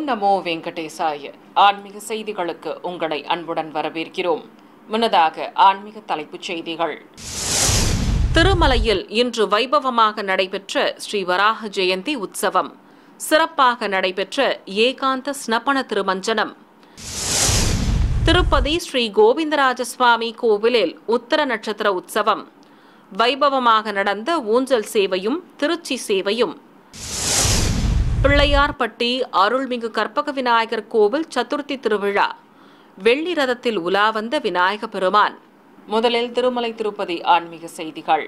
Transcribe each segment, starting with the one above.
நமோ வெங்கடேசாய ஆன்மீக செய்திகளுக்கு உங்களை அன்புடன் வரவேற்கிறோம் முன்னதாக ஆன்மீக தலைப்புச் செய்திகள் திருமலையில் இன்று வைபவமாக நடைபெற்ற ஸ்ரீ வராக ஜெயந்தி உற்சவம் சிறப்பாக நடைபெற்ற ஏகாந்த ஸ்னபன திருமஞ்சனம் திருப்பதி ஸ்ரீ கோவிந்தராஜ சுவாமி கோவிலில் உத்தர நட்சத்திர உற்சவம் வைபவமாக நடந்த ஊஞ்சல் சேவையும் திருச்சி சேவையும் பிள்ளையார்பட்டி அருள்மிகு கற்பக விநாயகர் கோவில் சதுர்த்தி திருவிழா வெள்ளி ரதத்தில் உலா வந்த விநாயக பெருமான் முதலில் திருமலை திருப்பதி ஆன்மீக செய்திகள்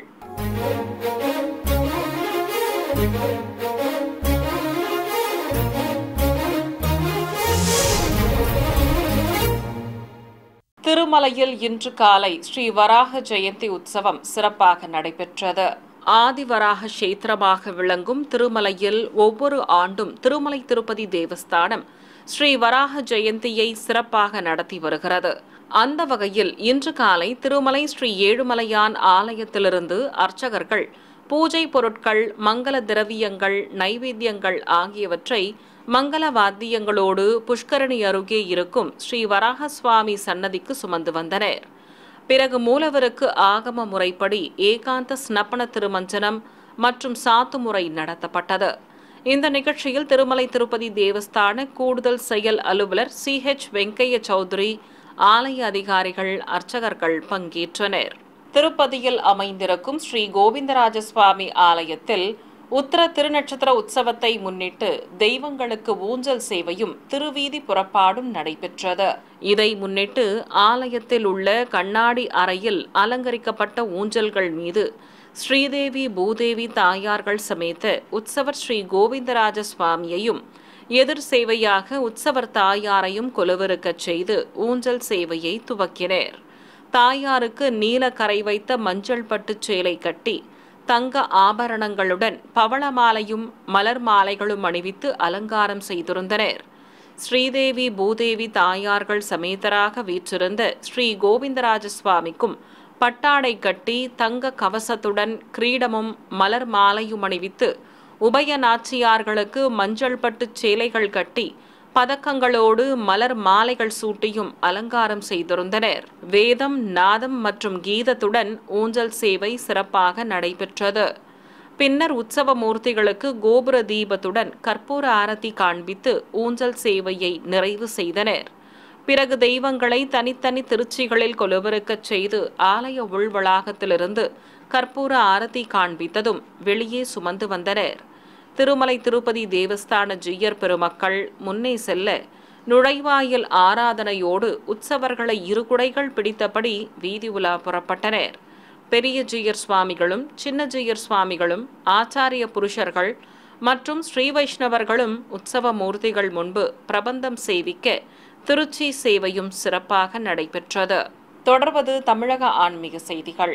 திருமலையில் இன்று காலை ஸ்ரீ வராக ஜெயந்தி உற்சவம் சிறப்பாக நடைபெற்றது ஆதிவராக கஷேத்திரமாக விளங்கும் திருமலையில் ஒவ்வொரு ஆண்டும் திருமலை திருப்பதி தேவஸ்தானம் ஸ்ரீ வராக ஜெயந்தியை சிறப்பாக நடத்தி வருகிறது அந்த வகையில் இன்று காலை திருமலை ஸ்ரீ ஏழுமலையான் ஆலயத்திலிருந்து அர்ச்சகர்கள் பூஜை பொருட்கள் மங்கள திரவியங்கள் நைவேத்தியங்கள் ஆகியவற்றை மங்கள வாத்தியங்களோடு புஷ்கரணி அருகே இருக்கும் ஸ்ரீ வராக சுவாமி சன்னதிக்கு சுமந்து வந்தனர் பிறகு மூலவருக்கு ஆகம முறைப்படி ஏகாந்த ஸ்னப்பன திருமஞ்சனம் மற்றும் சாத்து முறை நடத்தப்பட்டது இந்த நிகழ்ச்சியில் திருமலை திருப்பதி தேவஸ்தான கூடுதல் செயல் அலுவலர் சி ஹெச் வெங்கைய சௌத்ரி ஆலய அதிகாரிகள் அர்ச்சகர்கள் பங்கேற்றனர் திருப்பதியில் அமைந்திருக்கும் ஸ்ரீ கோவிந்தராஜ சுவாமி ஆலயத்தில் உத்தர திருநட்சத்திர உற்சவத்தை முன்னிட்டு தெய்வங்களுக்கு ஊஞ்சல் சேவையும் திருவீதி புறப்பாடும் நடைபெற்றது இதை முன்னிட்டு ஆலயத்தில் உள்ள கண்ணாடி அறையில் அலங்கரிக்கப்பட்ட ஊஞ்சல்கள் மீது ஸ்ரீதேவி பூதேவி தாயார்கள் சமேத உற்சவர் ஸ்ரீ கோவிந்தராஜ சுவாமியையும் எதிர் சேவையாக உற்சவர் தாயாரையும் கொலுவிருக்கச் செய்து ஊஞ்சல் சேவையை துவக்கினர் தாயாருக்கு நீல கரை வைத்த மஞ்சள் பட்டுச் சேலை கட்டி தங்க ஆபரணங்களுடன் பவள மாலையும் மலர் மாலைகளும் அணிவித்து அலங்காரம் செய்திருந்தனர் ஸ்ரீதேவி பூதேவி தாயார்கள் சமேதராக வீற்றிருந்த ஸ்ரீ கோவிந்தராஜ சுவாமிக்கும் பட்டாடை கட்டி தங்க கவசத்துடன் கிரீடமும் மலர் மாலையும் அணிவித்து உபய நாச்சியார்களுக்கு மஞ்சள் பட்டு சேலைகள் கட்டி பதக்கங்களோடு மலர் மாலைகள் சூட்டியும் அலங்காரம் செய்திருந்தனர் வேதம் நாதம் மற்றும் கீதத்துடன் ஊஞ்சல் சேவை சிறப்பாக நடைபெற்றது பின்னர் உற்சவ மூர்த்திகளுக்கு கோபுர தீபத்துடன் கற்பூர ஆரத்தி காண்பித்து ஊஞ்சல் சேவையை நிறைவு செய்தனர் பிறகு தெய்வங்களை தனித்தனி திருச்சிகளில் கொலுவிருக்கச் செய்து ஆலய உள்வளாகத்திலிருந்து கற்பூர ஆரத்தி காண்பித்ததும் வெளியே சுமந்து வந்தனர் திருமலை திருப்பதி தேவஸ்தான ஜீயர் பெருமக்கள் முன்னே செல்ல நுழைவாயில் ஆராதனையோடு உற்சவர்களை இருகுடைகள் பிடித்தபடி வீதி உலா புறப்பட்டனர் பெரிய ஜீயர் சுவாமிகளும் சின்ன ஜீயர் சுவாமிகளும் ஆச்சாரிய புருஷர்கள் மற்றும் ஸ்ரீ வைஷ்ணவர்களும் உற்சவ மூர்த்திகள் முன்பு பிரபந்தம் சேவிக்க திருச்சி சேவையும் சிறப்பாக நடைபெற்றது தொடர்வது தமிழக ஆன்மீக செய்திகள்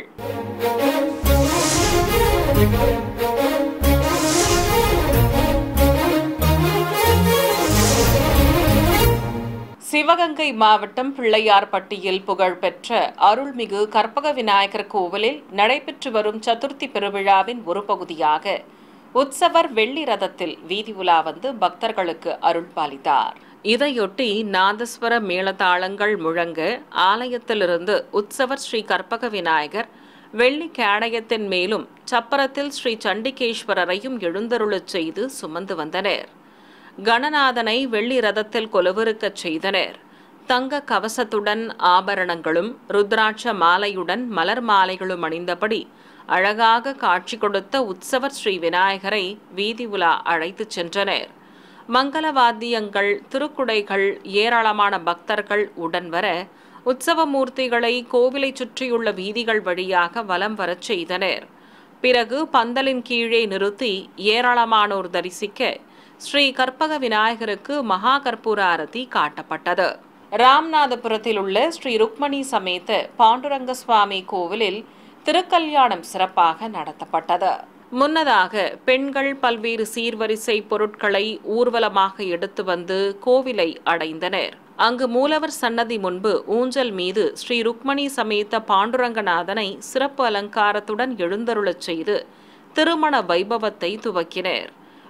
சிவகங்கை மாவட்டம் பிள்ளையார்பட்டியில் புகழ்பெற்ற அருள்மிகு கற்பக விநாயகர் கோவிலில் நடைபெற்று வரும் சதுர்த்தி பெருவிழாவின் ஒரு பகுதியாக உற்சவர் வெள்ளி ரதத்தில் வீதி உலா வந்து பக்தர்களுக்கு அருள் பாலித்தார் இதையொட்டி நாதஸ்வர மேளதாளங்கள் முழங்க ஆலயத்திலிருந்து உற்சவர் ஸ்ரீ கற்பக விநாயகர் வெள்ளி கேடயத்தின் மேலும் சப்பரத்தில் ஸ்ரீ சண்டிகேஸ்வரரையும் எழுந்தருளச் செய்து சுமந்து வந்தனர் கணநாதனை வெள்ளி ரதத்தில் கொலுவிருக்கச் செய்தனர் தங்க கவசத்துடன் ஆபரணங்களும் ருத்ராட்ச மாலையுடன் மலர் மாலைகளும் அணிந்தபடி அழகாக காட்சி கொடுத்த உற்சவர் ஸ்ரீ விநாயகரை வீதி உலா அழைத்துச் சென்றனர் மங்கள வாத்தியங்கள் திருக்குடைகள் ஏராளமான பக்தர்கள் உடன் வர உற்சவ மூர்த்திகளை கோவிலை சுற்றியுள்ள வீதிகள் வழியாக வலம் வரச் செய்தனர் பிறகு பந்தலின் கீழே நிறுத்தி ஏராளமானோர் தரிசிக்க ஸ்ரீ கற்பக விநாயகருக்கு மகா கற்பூர ஆரத்தி காட்டப்பட்டது ராம்நாதபுரத்தில் உள்ள ஸ்ரீ ருக்மணி சமேத பாண்டுரங்க சுவாமி கோவிலில் திருக்கல்யாணம் சிறப்பாக நடத்தப்பட்டது முன்னதாக பெண்கள் பல்வேறு சீர்வரிசை பொருட்களை ஊர்வலமாக எடுத்து வந்து கோவிலை அடைந்தனர் அங்கு மூலவர் சன்னதி முன்பு ஊஞ்சல் மீது ஸ்ரீ ருக்மணி சமேத பாண்டுரங்கநாதனை சிறப்பு அலங்காரத்துடன் எழுந்தருளச் செய்து திருமண வைபவத்தை துவக்கினர்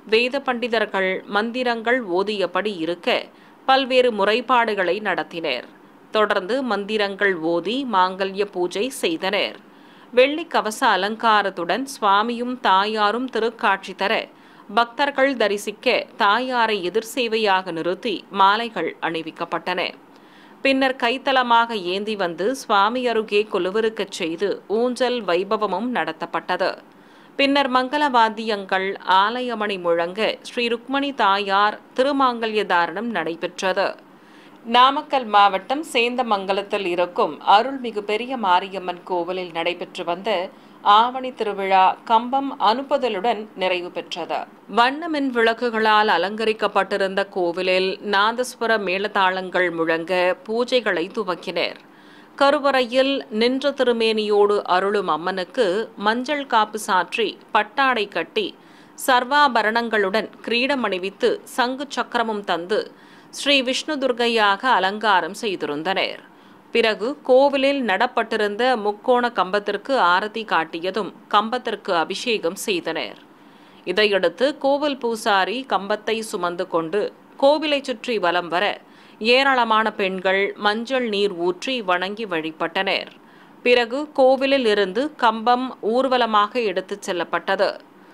வேத பண்டிதர்கள் மந்திரங்கள் ஓதியபடி இருக்க பல்வேறு முறைப்பாடுகளை நடத்தினர் தொடர்ந்து மந்திரங்கள் ஓதி மாங்கல்ய பூஜை செய்தனர் வெள்ளி கவச அலங்காரத்துடன் சுவாமியும் தாயாரும் திருக்காட்சி தர பக்தர்கள் தரிசிக்க தாயாரை எதிர் சேவையாக நிறுத்தி மாலைகள் அணிவிக்கப்பட்டன பின்னர் கைத்தலமாக ஏந்தி வந்து சுவாமி அருகே கொலுவிருக்கச் செய்து ஊஞ்சல் வைபவமும் நடத்தப்பட்டது பின்னர் மங்கள வாத்தியங்கள் ஆலயமணி முழங்க ஸ்ரீ ருக்மணி தாயார் திருமாங்கல்ய தாரணம் நடைபெற்றது நாமக்கல் மாவட்டம் சேந்தமங்கலத்தில் இருக்கும் அருள்மிகு பெரிய மாரியம்மன் கோவிலில் நடைபெற்று வந்த ஆவணி திருவிழா கம்பம் அனுப்புதலுடன் நிறைவு பெற்றது வண்ண மின் விளக்குகளால் அலங்கரிக்கப்பட்டிருந்த கோவிலில் நாதஸ்வர மேளதாளங்கள் முழங்க பூஜைகளை துவக்கினர் கருவறையில் நின்ற திருமேனியோடு அருளும் அம்மனுக்கு மஞ்சள் காப்பு சாற்றி பட்டாடை கட்டி சர்வாபரணங்களுடன் கிரீடம் அணிவித்து சங்கு சக்கரமும் தந்து ஸ்ரீ விஷ்ணு துர்கையாக அலங்காரம் செய்திருந்தனர் பிறகு கோவிலில் நடப்பட்டிருந்த முக்கோண கம்பத்திற்கு ஆரத்தி காட்டியதும் கம்பத்திற்கு அபிஷேகம் செய்தனர் இதையடுத்து கோவில் பூசாரி கம்பத்தை சுமந்து கொண்டு கோவிலை சுற்றி வலம் வர ஏராளமான பெண்கள் மஞ்சள் நீர் ஊற்றி வணங்கி வழிபட்டனர் பிறகு கோவிலில் இருந்து கம்பம் ஊர்வலமாக எடுத்துச் செல்லப்பட்டது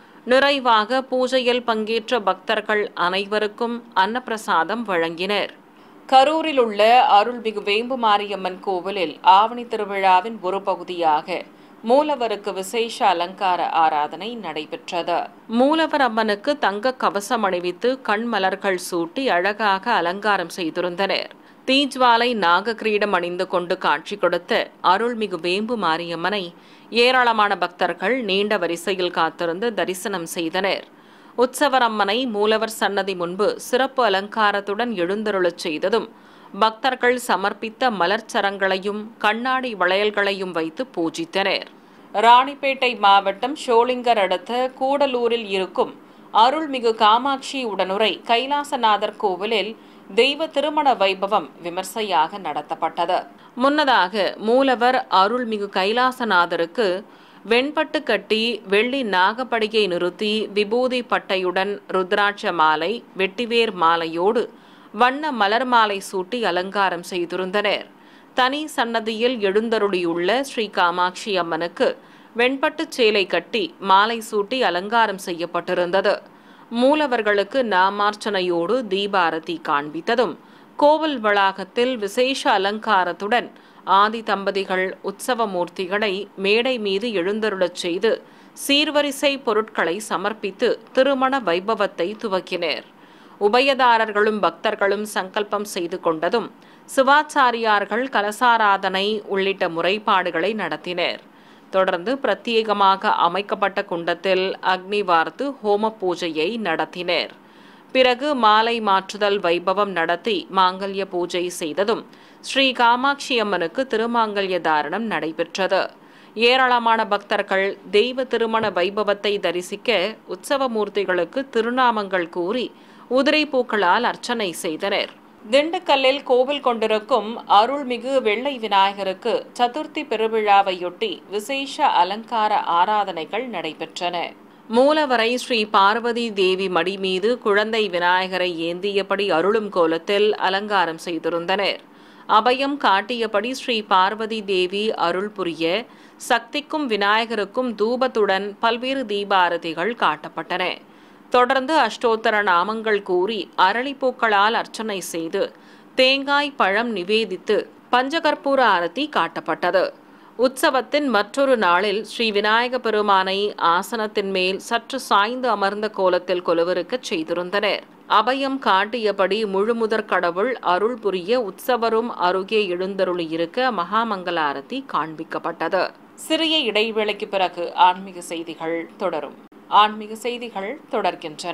நிறைவாக பூஜையில் பங்கேற்ற பக்தர்கள் அனைவருக்கும் அன்னப்பிரசாதம் வழங்கினர் கரூரில் உள்ள அருள்மிகு வேம்பு மாரியம்மன் கோவிலில் ஆவணி திருவிழாவின் ஒரு பகுதியாக மூலவருக்கு விசேஷ அலங்கார ஆராதனை நடைபெற்றது மூலவர் அம்மனுக்கு தங்க கவசம் அணிவித்து கண்மலர்கள் சூட்டி அழகாக அலங்காரம் செய்திருந்தனர் தீஜ்வாலை நாக கிரீடம் அணிந்து கொண்டு காட்சி கொடுத்த அருள்மிகு வேம்பு மாரியம்மனை ஏராளமான பக்தர்கள் நீண்ட வரிசையில் காத்திருந்து தரிசனம் செய்தனர் உற்சவர் அம்மனை மூலவர் சன்னதி முன்பு சிறப்பு அலங்காரத்துடன் எழுந்தருளச் செய்ததும் பக்தர்கள் சமர்ப்பித்த மலர்ச்சரங்களையும் கண்ணாடி வளையல்களையும் வைத்து பூஜித்தனர் ராணிப்பேட்டை மாவட்டம் ஷோலிங்கர் அடுத்த கூடலூரில் இருக்கும் அருள்மிகு காமாட்சி உடனுரை கைலாசநாதர் கோவிலில் தெய்வ திருமண வைபவம் விமர்சையாக நடத்தப்பட்டது முன்னதாக மூலவர் அருள்மிகு கைலாசநாதருக்கு வெண்பட்டு கட்டி வெள்ளி நாகப்படியை நிறுத்தி விபூதி பட்டையுடன் ருத்ராட்ச மாலை வெட்டிவேர் மாலையோடு வண்ண மலர் மாலை சூட்டி அலங்காரம் செய்திருந்தனர் தனி சன்னதியில் எழுந்தருளியுள்ள ஸ்ரீ காமாட்சி அம்மனுக்கு வெண்பட்டுச் சேலை கட்டி மாலை சூட்டி அலங்காரம் செய்யப்பட்டிருந்தது மூலவர்களுக்கு நாமார்ச்சனையோடு தீபாரதி காண்பித்ததும் கோவில் வளாகத்தில் விசேஷ அலங்காரத்துடன் ஆதி தம்பதிகள் உற்சவ மூர்த்திகளை மேடை மீது எழுந்தருளச் செய்து சீர்வரிசை பொருட்களை சமர்ப்பித்து திருமண வைபவத்தை துவக்கினர் உபயதாரர்களும் பக்தர்களும் சங்கல்பம் செய்து கொண்டதும் சிவாச்சாரியார்கள் கலசாராதனை உள்ளிட்ட முறைப்பாடுகளை நடத்தினர் தொடர்ந்து பிரத்யேகமாக அமைக்கப்பட்ட குண்டத்தில் அக்னி வார்த்து ஹோம பூஜையை நடத்தினர் பிறகு மாலை மாற்றுதல் வைபவம் நடத்தி மாங்கல்ய பூஜை செய்ததும் ஸ்ரீ காமாட்சி அம்மனுக்கு திருமாங்கல்ய தாரணம் நடைபெற்றது ஏராளமான பக்தர்கள் தெய்வ திருமண வைபவத்தை தரிசிக்க உற்சவ மூர்த்திகளுக்கு திருநாமங்கள் கூறி உதிரை பூக்களால் அர்ச்சனை செய்தனர் திண்டுக்கல்லில் கோவில் கொண்டிருக்கும் அருள்மிகு வெள்ளை விநாயகருக்கு சதுர்த்தி பெருவிழாவையொட்டி விசேஷ அலங்கார ஆராதனைகள் நடைபெற்றன மூலவரை ஸ்ரீ பார்வதி தேவி மடி மீது குழந்தை விநாயகரை ஏந்தியபடி அருளும் கோலத்தில் அலங்காரம் செய்திருந்தனர் அபயம் காட்டியபடி ஸ்ரீ பார்வதி தேவி அருள் புரிய சக்திக்கும் விநாயகருக்கும் தூபத்துடன் பல்வேறு தீபாரதிகள் காட்டப்பட்டன தொடர்ந்து அஷ்டோத்தர நாமங்கள் கூறி அரளிப்பூக்களால் அர்ச்சனை செய்து தேங்காய் பழம் நிவேதித்து பஞ்சகற்பூர ஆரத்தி காட்டப்பட்டது உற்சவத்தின் மற்றொரு நாளில் ஸ்ரீ விநாயக பெருமானை ஆசனத்தின் மேல் சற்று சாய்ந்து அமர்ந்த கோலத்தில் கொலுவிருக்கச் செய்திருந்தனர் அபயம் காட்டியபடி முழுமுதற் கடவுள் அருள் புரிய உற்சவரும் அருகே எழுந்தருளியிருக்க மகாமங்களாரத்தி காண்பிக்கப்பட்டது சிறிய இடைவேளைக்கு பிறகு ஆன்மீக செய்திகள் தொடரும் ஆன்மீக செய்திகள் தொடர்கின்றன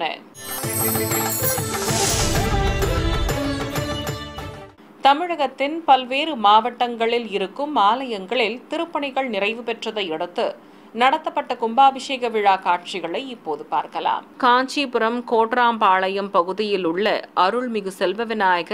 தமிழகத்தின் பல்வேறு மாவட்டங்களில் இருக்கும் ஆலயங்களில் திருப்பணிகள் நிறைவு பெற்றதை அடுத்து நடத்தப்பட்ட கும்பாபிஷேக விழா காட்சிகளை இப்போது பார்க்கலாம் காஞ்சிபுரம் கோட்ராம்பாளையம் பகுதியில் உள்ள அருள்மிகு செல்வ விநாயகர்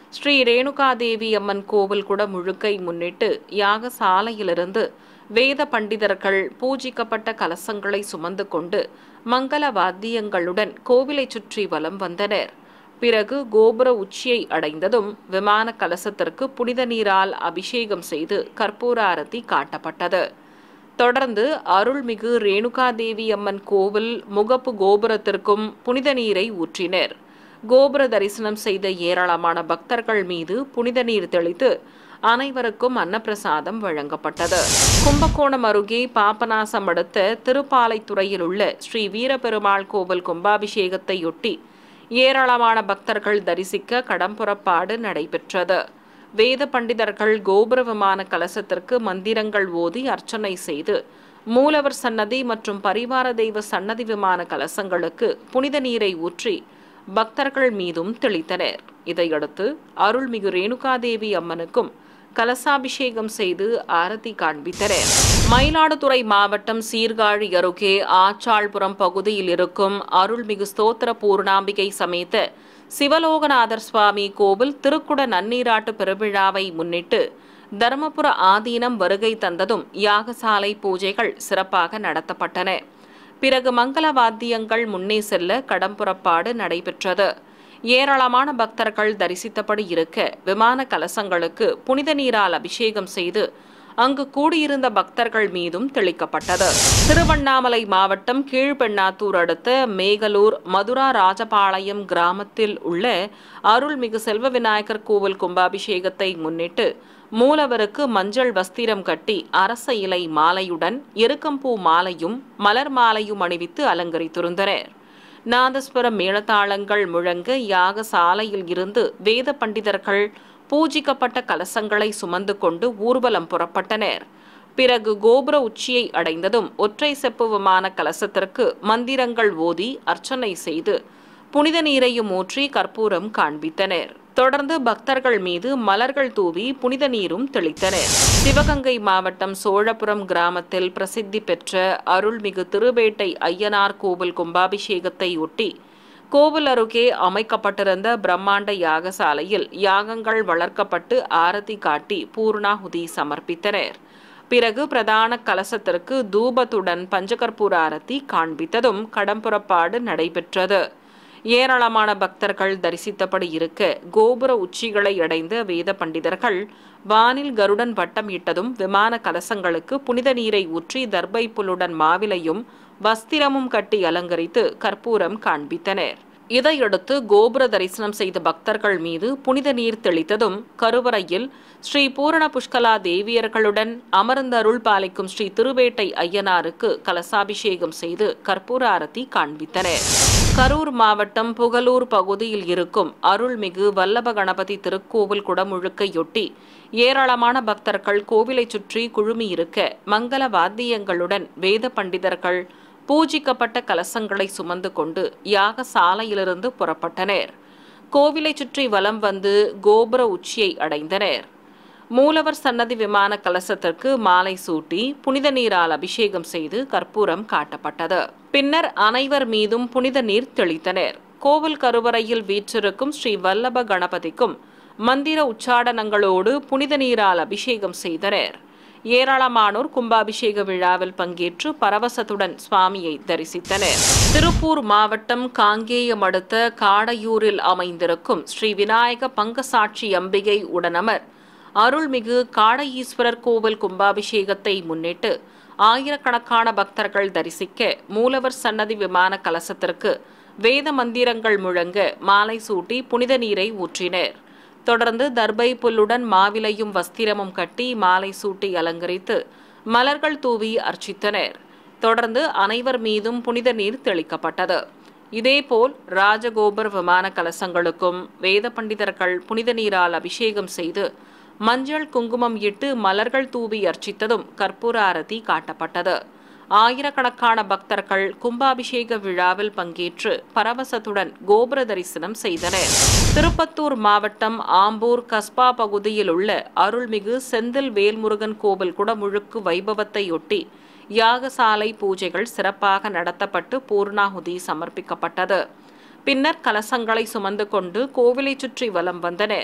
ஸ்ரீ ரேணுகாதேவி அம்மன் கோவில் குடமுழுக்கை முன்னிட்டு யாகசாலையிலிருந்து வேத பண்டிதர்கள் பூஜிக்கப்பட்ட கலசங்களை சுமந்து கொண்டு மங்கள வாத்தியங்களுடன் கோவிலை சுற்றி வலம் வந்தனர் பிறகு கோபுர உச்சியை அடைந்ததும் விமான கலசத்திற்கு புனித நீரால் அபிஷேகம் செய்து கற்பூர ஆரத்தி காட்டப்பட்டது தொடர்ந்து அருள்மிகு ரேணுகாதேவி அம்மன் கோவில் முகப்பு கோபுரத்திற்கும் புனித நீரை ஊற்றினர் கோபுர தரிசனம் செய்த ஏராளமான பக்தர்கள் மீது புனித நீர் தெளித்து அனைவருக்கும் அன்னப்பிரசாதம் வழங்கப்பட்டது கும்பகோணம் அருகே பாபநாசம் அடுத்த திருப்பாலைத்துறையில் உள்ள ஸ்ரீ வீரபெருமாள் கோவில் கும்பாபிஷேகத்தையொட்டி ஏராளமான பக்தர்கள் தரிசிக்க கடம்புறப்பாடு நடைபெற்றது வேத பண்டிதர்கள் கோபுர விமான கலசத்திற்கு மந்திரங்கள் ஓதி அர்ச்சனை செய்து மூலவர் சன்னதி மற்றும் பரிவார தெய்வ சன்னதி விமான கலசங்களுக்கு புனித நீரை ஊற்றி பக்தர்கள் மீதும் தெளித்தனர் இதையடுத்து அருள்மிகு ரேணுகாதேவி அம்மனுக்கும் கலசாபிஷேகம் செய்து ஆரத்தி காண்பித்தனர் மயிலாடுதுறை மாவட்டம் சீர்காழி அருகே ஆச்சாள்புரம் பகுதியில் இருக்கும் அருள்மிகு ஸ்தோத்திர பூர்ணாம்பிகை சமேத சிவலோகநாதர் சுவாமி கோவில் திருக்குட நன்னீராட்டு பெருவிழாவை முன்னிட்டு தருமபுர ஆதீனம் வருகை தந்ததும் யாகசாலை பூஜைகள் சிறப்பாக நடத்தப்பட்டன பிறகு மங்கள வாத்தியங்கள் முன்னே செல்ல கடம்புறப்பாடு நடைபெற்றது ஏராளமான பக்தர்கள் தரிசித்தபடி இருக்க விமான கலசங்களுக்கு புனித நீரால் அபிஷேகம் செய்து அங்கு கூடியிருந்த பக்தர்கள் மீதும் தெளிக்கப்பட்டது திருவண்ணாமலை மாவட்டம் கீழ்பெண்ணாத்தூர் அடுத்த மேகலூர் மதுரா ராஜபாளையம் கிராமத்தில் உள்ள அருள்மிகு செல்வ விநாயகர் கோவில் கும்பாபிஷேகத்தை முன்னிட்டு மூலவருக்கு மஞ்சள் வஸ்திரம் கட்டி அரச இலை மாலையுடன் எருக்கம்பூ மாலையும் மலர் மாலையும் அணிவித்து அலங்கரித்திருந்தனர் நாதஸ்வரம் மேளதாளங்கள் முழங்க யாக சாலையில் இருந்து வேத பண்டிதர்கள் பூஜிக்கப்பட்ட கலசங்களை சுமந்து கொண்டு ஊர்வலம் புறப்பட்டனர் பிறகு கோபுர உச்சியை அடைந்ததும் ஒற்றை செப்பு விமான கலசத்திற்கு மந்திரங்கள் ஓதி அர்ச்சனை செய்து புனித நீரையும் ஊற்றி கற்பூரம் காண்பித்தனர் தொடர்ந்து பக்தர்கள் மீது மலர்கள் தூவி புனித நீரும் தெளித்தனர் சிவகங்கை மாவட்டம் சோழபுரம் கிராமத்தில் பிரசித்தி பெற்ற அருள்மிகு திருவேட்டை ஐயனார் கோவில் கும்பாபிஷேகத்தை ஒட்டி கோவில் அருகே அமைக்கப்பட்டிருந்த பிரம்மாண்ட யாகசாலையில் யாகங்கள் வளர்க்கப்பட்டு ஆரத்தி காட்டி பூர்ணாகுதி சமர்ப்பித்தனர் பிறகு பிரதான கலசத்திற்கு தூபத்துடன் பஞ்சகற்பூர ஆரத்தி காண்பித்ததும் கடம்புறப்பாடு நடைபெற்றது ஏராளமான பக்தர்கள் தரிசித்தபடி இருக்க கோபுர உச்சிகளை அடைந்த வேத பண்டிதர்கள் வானில் கருடன் வட்டம் இட்டதும் விமான கலசங்களுக்கு புனித நீரை ஊற்றி தர்பை புல்லுடன் மாவிலையும் வஸ்திரமும் கட்டி அலங்கரித்து கற்பூரம் காண்பித்தனர் இதையடுத்து கோபுர தரிசனம் செய்த பக்தர்கள் மீது புனித நீர் தெளித்ததும் கருவறையில் ஸ்ரீ பூரண புஷ்கலா தேவியர்களுடன் அமர்ந்தருள் பாலிக்கும் ஸ்ரீ திருவேட்டை ஐயனாருக்கு கலசாபிஷேகம் செய்து கற்பூர ஆரத்தி காண்பித்தனர் கரூர் மாவட்டம் புகலூர் பகுதியில் இருக்கும் அருள்மிகு வல்லப கணபதி திருக்கோவில் குடமுழுக்கையொட்டி ஏராளமான பக்தர்கள் கோவிலை சுற்றி குழுமியிருக்க மங்கள வாத்தியங்களுடன் வேத பண்டிதர்கள் பூஜிக்கப்பட்ட கலசங்களை சுமந்து கொண்டு யாக சாலையிலிருந்து புறப்பட்டனர் கோவிலை சுற்றி வலம் வந்து கோபுர உச்சியை அடைந்தனர் மூலவர் சன்னதி விமான கலசத்திற்கு மாலை சூட்டி புனித நீரால் அபிஷேகம் செய்து கற்பூரம் காட்டப்பட்டது பின்னர் அனைவர் மீதும் புனித நீர் தெளித்தனர் கோவில் கருவறையில் வீற்றிருக்கும் ஸ்ரீ வல்லப கணபதிக்கும் மந்திர உச்சாடனங்களோடு புனித நீரால் அபிஷேகம் செய்தனர் ஏராளமானோர் கும்பாபிஷேக விழாவில் பங்கேற்று பரவசத்துடன் சுவாமியை தரிசித்தனர் திருப்பூர் மாவட்டம் காங்கேயம் அடுத்த காடையூரில் அமைந்திருக்கும் ஸ்ரீ விநாயக பங்கசாட்சி அம்பிகை உடனமர் அருள்மிகு காடையீஸ்வரர் கோவில் கும்பாபிஷேகத்தை முன்னிட்டு ஆயிரக்கணக்கான பக்தர்கள் தரிசிக்க மூலவர் சன்னதி விமான கலசத்திற்கு வேத மந்திரங்கள் முழங்க மாலை சூட்டி புனித நீரை ஊற்றினர் தொடர்ந்து தர்பை புல்லுடன் மாவிலையும் வஸ்திரமும் கட்டி மாலை சூட்டி அலங்கரித்து மலர்கள் தூவி அர்ச்சித்தனர் தொடர்ந்து அனைவர் மீதும் புனித நீர் தெளிக்கப்பட்டது இதேபோல் ராஜகோபுர விமான கலசங்களுக்கும் வேத பண்டிதர்கள் புனித நீரால் அபிஷேகம் செய்து மஞ்சள் குங்குமம் இட்டு மலர்கள் தூவி அர்ச்சித்ததும் கற்பூர ஆரத்தி காட்டப்பட்டது ஆயிரக்கணக்கான பக்தர்கள் கும்பாபிஷேக விழாவில் பங்கேற்று பரவசத்துடன் கோபுர தரிசனம் செய்தனர் திருப்பத்தூர் மாவட்டம் ஆம்பூர் கஸ்பா பகுதியில் உள்ள அருள்மிகு செந்தில் வேல்முருகன் கோவில் குடமுழுக்கு வைபவத்தையொட்டி யாகசாலை பூஜைகள் சிறப்பாக நடத்தப்பட்டு பூர்ணாகுதி சமர்ப்பிக்கப்பட்டது பின்னர் கலசங்களை சுமந்து கொண்டு கோவிலை சுற்றி வலம் வந்தனர்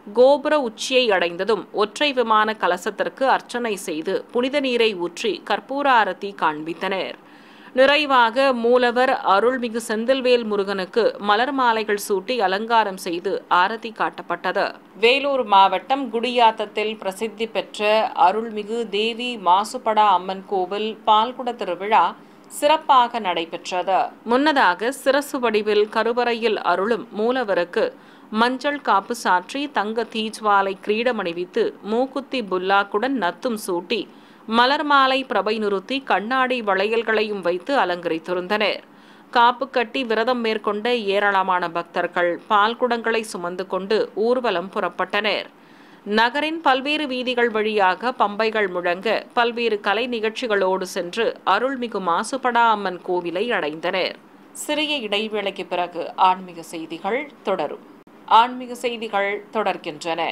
கோபுர உச்சியை அடைந்ததும் ஒற்றை விமான கலசத்திற்கு அர்ச்சனை செய்து புனித நீரை ஊற்றி கற்பூர ஆரத்தி காண்பித்தனர் நிறைவாக மூலவர் அருள்மிகு செந்தில்வேல் முருகனுக்கு மலர் மாலைகள் சூட்டி அலங்காரம் செய்து ஆரத்தி காட்டப்பட்டது வேலூர் மாவட்டம் குடியாத்தத்தில் பிரசித்தி பெற்ற அருள்மிகு தேவி மாசுபடா அம்மன் கோவில் பால்குட திருவிழா சிறப்பாக நடைபெற்றது முன்னதாக சிரசு வடிவில் கருவறையில் அருளும் மூலவருக்கு மஞ்சள் காப்பு சாற்றி தங்க தீஜ்வாலை கிரீடம் அணிவித்து மூக்குத்தி புல்லாக்குடன் நத்தும் சூட்டி மலர் மாலை பிரபை நிறுத்தி கண்ணாடி வளையல்களையும் வைத்து அலங்கரித்திருந்தனர் காப்பு கட்டி விரதம் மேற்கொண்ட ஏராளமான பக்தர்கள் பால்குடங்களை சுமந்து கொண்டு ஊர்வலம் புறப்பட்டனர் நகரின் பல்வேறு வீதிகள் வழியாக பம்பைகள் முழங்க பல்வேறு கலை நிகழ்ச்சிகளோடு சென்று அருள்மிகு மாசுபடா அம்மன் கோவிலை அடைந்தனர் சிறிய இடைவேளைக்கு பிறகு ஆன்மீக செய்திகள் தொடரும் ஆன்மீக செய்திகள் தொடர்கின்றன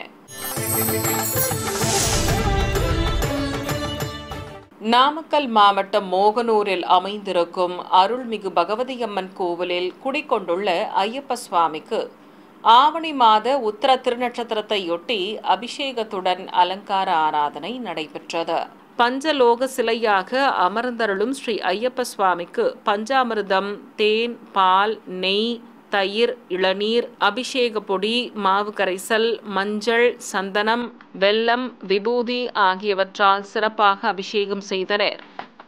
நாமக்கல் மாவட்டம் மோகனூரில் அமைந்திருக்கும் அருள்மிகு பகவதியம்மன் கோவிலில் குடிக்கொண்டுள்ள ஐயப்ப சுவாமிக்கு ஆவணி மாத உத்தர திருநட்சத்திரத்தையொட்டி அபிஷேகத்துடன் அலங்கார ஆராதனை நடைபெற்றது பஞ்சலோக சிலையாக அமர்ந்தருளும் ஸ்ரீ ஐயப்ப சுவாமிக்கு பஞ்சாமிர்தம் தேன் பால் நெய் தயிர் இளநீர் அபிஷேக பொடி மாவு கரைசல் மஞ்சள் சந்தனம் வெல்லம் விபூதி ஆகியவற்றால் சிறப்பாக அபிஷேகம் செய்தனர்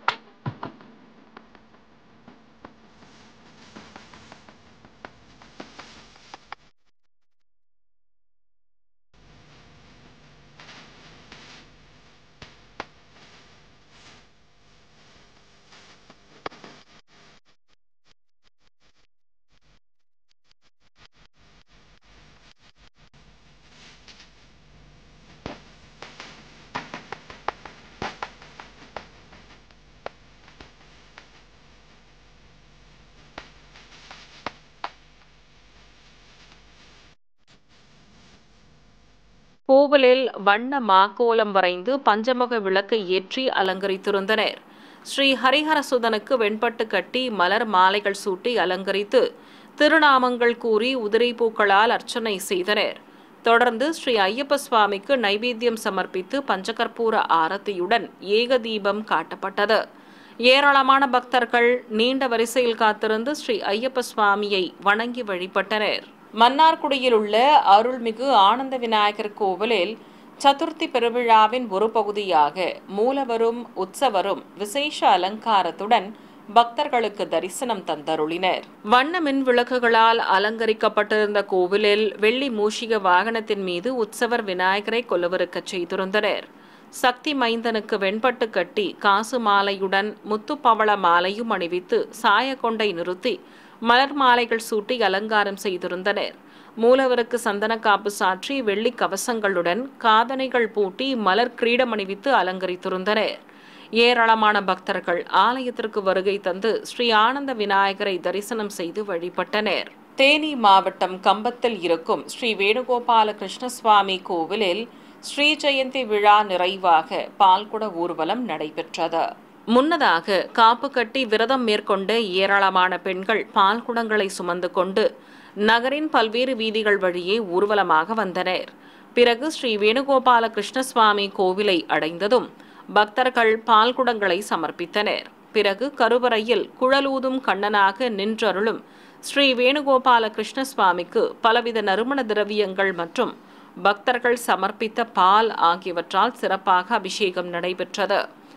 கோவிலில் வண்ண மாக்கோலம் வரைந்து பஞ்சமுக விளக்கை ஏற்றி அலங்கரித்திருந்தனர் ஸ்ரீ ஹரிஹரசுதனுக்கு வெண்பட்டு கட்டி மலர் மாலைகள் சூட்டி அலங்கரித்து திருநாமங்கள் கூறி உதிரை பூக்களால் அர்ச்சனை செய்தனர் தொடர்ந்து ஸ்ரீ ஐயப்ப சுவாமிக்கு நைவேத்தியம் சமர்ப்பித்து பஞ்சகற்பூர ஆரத்தியுடன் ஏக தீபம் காட்டப்பட்டது ஏராளமான பக்தர்கள் நீண்ட வரிசையில் காத்திருந்து ஸ்ரீ ஐயப்ப சுவாமியை வணங்கி வழிபட்டனர் மன்னார்குடியில் உள்ள அருள்மிகு ஆனந்த விநாயகர் கோவிலில் சதுர்த்தி பெருவிழாவின் ஒரு பகுதியாக மூலவரும் உற்சவரும் விசேஷ அலங்காரத்துடன் பக்தர்களுக்கு தரிசனம் தந்தருளினர் வண்ண மின் விளக்குகளால் அலங்கரிக்கப்பட்டிருந்த கோவிலில் வெள்ளி மூஷிக வாகனத்தின் மீது உற்சவர் விநாயகரை கொலுவிருக்கச் செய்திருந்தனர் சக்தி மைந்தனுக்கு வெண்பட்டு கட்டி காசு மாலையுடன் முத்துப்பவள மாலையும் அணிவித்து சாயக்கொண்டை நிறுத்தி மலர் மாலைகள் சூட்டி அலங்காரம் செய்திருந்தனர் மூலவருக்கு சந்தன காப்பு சாற்றி வெள்ளி கவசங்களுடன் காதனைகள் பூட்டி மலர் கிரீடம் அணிவித்து அலங்கரித்திருந்தனர் ஏராளமான பக்தர்கள் ஆலயத்திற்கு வருகை தந்து ஸ்ரீ ஆனந்த விநாயகரை தரிசனம் செய்து வழிபட்டனர் தேனி மாவட்டம் கம்பத்தில் இருக்கும் ஸ்ரீ வேணுகோபால கிருஷ்ணசுவாமி கோவிலில் ஸ்ரீ ஜெயந்தி விழா நிறைவாக பால்குட ஊர்வலம் நடைபெற்றது முன்னதாக காப்பு கட்டி விரதம் மேற்கொண்ட ஏராளமான பெண்கள் பால்குடங்களை சுமந்து கொண்டு நகரின் பல்வேறு வீதிகள் வழியே ஊர்வலமாக வந்தனர் பிறகு ஸ்ரீ வேணுகோபால கிருஷ்ணசுவாமி கோவிலை அடைந்ததும் பக்தர்கள் பால்குடங்களை சமர்ப்பித்தனர் பிறகு கருவறையில் குழலூதும் கண்ணனாக நின்றருளும் ஸ்ரீ வேணுகோபால கிருஷ்ணசுவாமிக்கு பலவித நறுமண திரவியங்கள் மற்றும் பக்தர்கள் சமர்ப்பித்த பால் ஆகியவற்றால் சிறப்பாக அபிஷேகம் நடைபெற்றது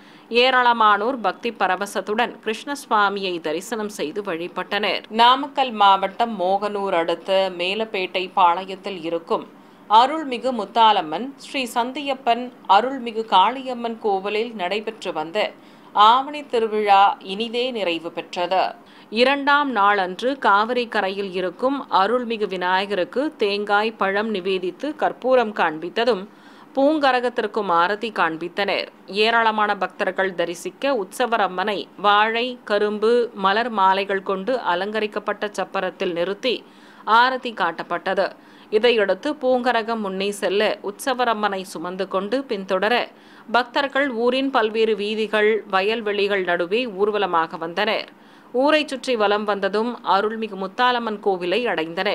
ஏராளமானோர் பக்தி பரவசத்துடன் கிருஷ்ணசுவாமியை தரிசனம் செய்து வழிபட்டனர் நாமக்கல் மாவட்டம் மோகனூர் அடுத்த மேலப்பேட்டை பாளையத்தில் இருக்கும் அருள்மிகு முத்தாலம்மன் ஸ்ரீ சந்தியப்பன் அருள்மிகு காளியம்மன் கோவிலில் நடைபெற்று வந்த ஆவணி திருவிழா இனிதே நிறைவு பெற்றது இரண்டாம் நாளன்று காவிரி கரையில் இருக்கும் அருள்மிகு விநாயகருக்கு தேங்காய் பழம் நிவேதித்து கற்பூரம் காண்பித்ததும் பூங்கரகத்திற்கும் ஆரத்தி காண்பித்தனர் ஏராளமான பக்தர்கள் தரிசிக்க உற்சவர் அம்மனை வாழை கரும்பு மலர் மாலைகள் கொண்டு அலங்கரிக்கப்பட்ட சப்பரத்தில் நிறுத்தி ஆரத்தி காட்டப்பட்டது இதையடுத்து பூங்கரகம் முன்னே செல்ல உற்சவரம்மனை சுமந்து கொண்டு பின்தொடர பக்தர்கள் ஊரின் பல்வேறு வீதிகள் வயல்வெளிகள் நடுவே ஊர்வலமாக வந்தனர் ஊரைச் சுற்றி வலம் வந்ததும் அருள்மிகு முத்தாலம்மன் கோவிலை அடைந்தனர்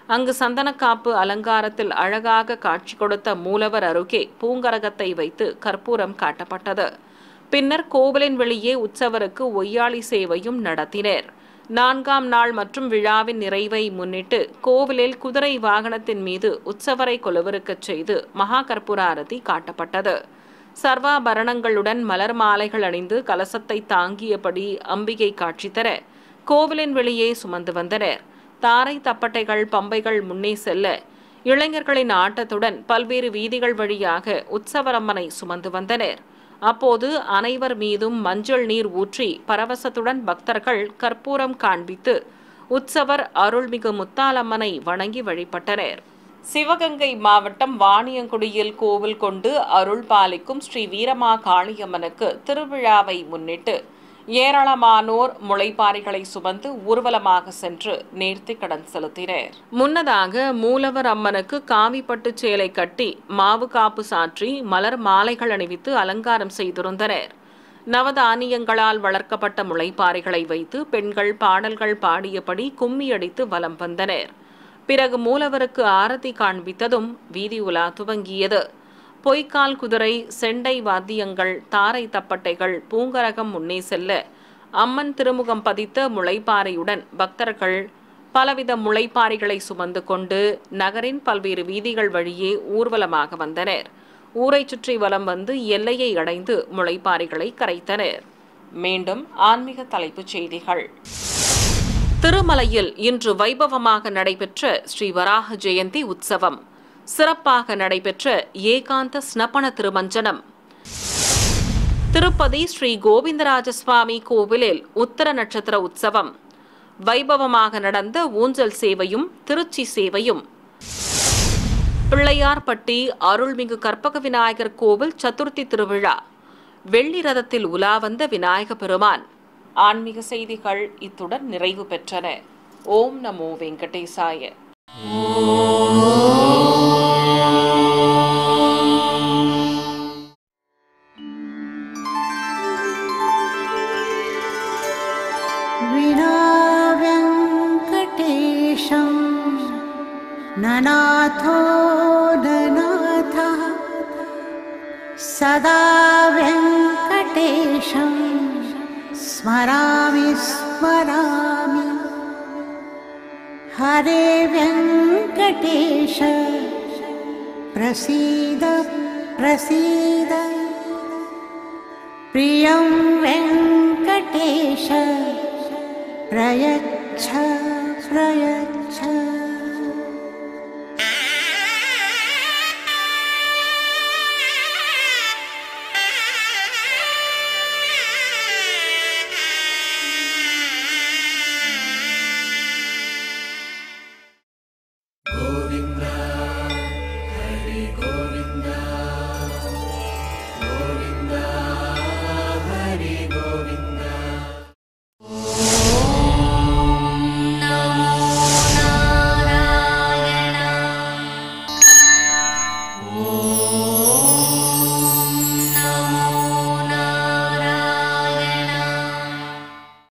அங்கு சந்தனக்காப்பு அலங்காரத்தில் அழகாக காட்சி கொடுத்த மூலவர் அருகே பூங்கரகத்தை வைத்து கற்பூரம் காட்டப்பட்டது பின்னர் கோவிலின் வெளியே உற்சவருக்கு ஒய்யாளி சேவையும் நடத்தினர் நான்காம் நாள் மற்றும் விழாவின் நிறைவை முன்னிட்டு கோவிலில் குதிரை வாகனத்தின் மீது உற்சவரை கொலுவிருக்கச் செய்து மகா கற்பூர ஆரதி காட்டப்பட்டது சர்வாபரணங்களுடன் மலர் மாலைகள் அணிந்து கலசத்தை தாங்கியபடி அம்பிகை காட்சி தர கோவிலின் வெளியே சுமந்து வந்தனர் தாரை தப்பட்டைகள் பம்பைகள் முன்னே செல்ல இளைஞர்களின் ஆட்டத்துடன் பல்வேறு வீதிகள் வழியாக உற்சவரம்மனை சுமந்து வந்தனர் அப்போது அனைவர் மீதும் மஞ்சள் நீர் ஊற்றி பரவசத்துடன் பக்தர்கள் கற்பூரம் காண்பித்து உற்சவர் அருள்மிகு முத்தாலம்மனை வணங்கி வழிபட்டனர் சிவகங்கை மாவட்டம் வாணியங்குடியில் கோவில் கொண்டு அருள் பாலிக்கும் ஸ்ரீ வீரமா காளியம்மனுக்கு திருவிழாவை முன்னிட்டு ஏராளமானோர் முளைப்பாரிகளை சுமந்து ஊர்வலமாக சென்று நேர்த்தி கடன் செலுத்தினர் முன்னதாக மூலவர் அம்மனுக்கு காவிப்பட்டு சேலை கட்டி மாவு காப்பு சாற்றி மலர் மாலைகள் அணிவித்து அலங்காரம் செய்திருந்தனர் நவதானியங்களால் வளர்க்கப்பட்ட முளைப்பாரிகளை வைத்து பெண்கள் பாடல்கள் பாடியபடி கும்மியடித்து வலம் வந்தனர் பிறகு மூலவருக்கு ஆரத்தி காண்பித்ததும் வீதி உலா துவங்கியது பொய்க்கால் குதிரை செண்டை வாத்தியங்கள் தாரை தப்பட்டைகள் பூங்கரகம் முன்னே செல்ல அம்மன் திருமுகம் பதித்த முளைப்பாறையுடன் பக்தர்கள் பலவித முளைப்பாறைகளை சுமந்து கொண்டு நகரின் பல்வேறு வீதிகள் வழியே ஊர்வலமாக வந்தனர் ஊரை சுற்றி வலம் வந்து எல்லையை அடைந்து முளைப்பாறைகளை கரைத்தனர் மீண்டும் ஆன்மீக தலைப்புச் செய்திகள் திருமலையில் இன்று வைபவமாக நடைபெற்ற ஸ்ரீ வராக ஜெயந்தி உற்சவம் சிறப்பாக நடைபெற்ற ஏகாந்த ஸ்னபன திருமஞ்சனம் திருப்பதி ஸ்ரீ கோவிந்தராஜ சுவாமி கோவிலில் உத்தர நட்சத்திர உற்சவம் வைபவமாக நடந்த ஊஞ்சல் சேவையும் திருச்சி சேவையும் பிள்ளையார்பட்டி அருள்மிகு கற்பக விநாயகர் கோவில் சதுர்த்தி திருவிழா வெள்ளி ரதத்தில் உலா வந்த விநாயக பெருமான் ஆன்மீக செய்திகள் இத்துடன் நிறைவு பெற்றன ஓம் நமோ வெங்கடேசாய विनाव्यङ्कटेशं ननाथो ननाथः सदा व्यङ्कटेशं स्मरामि स्मरामि हरे व्यङ्कटेश प्रसीद प्रसीद प्रियं वेङ्कटेश प्रयच्छ प्रयच्छ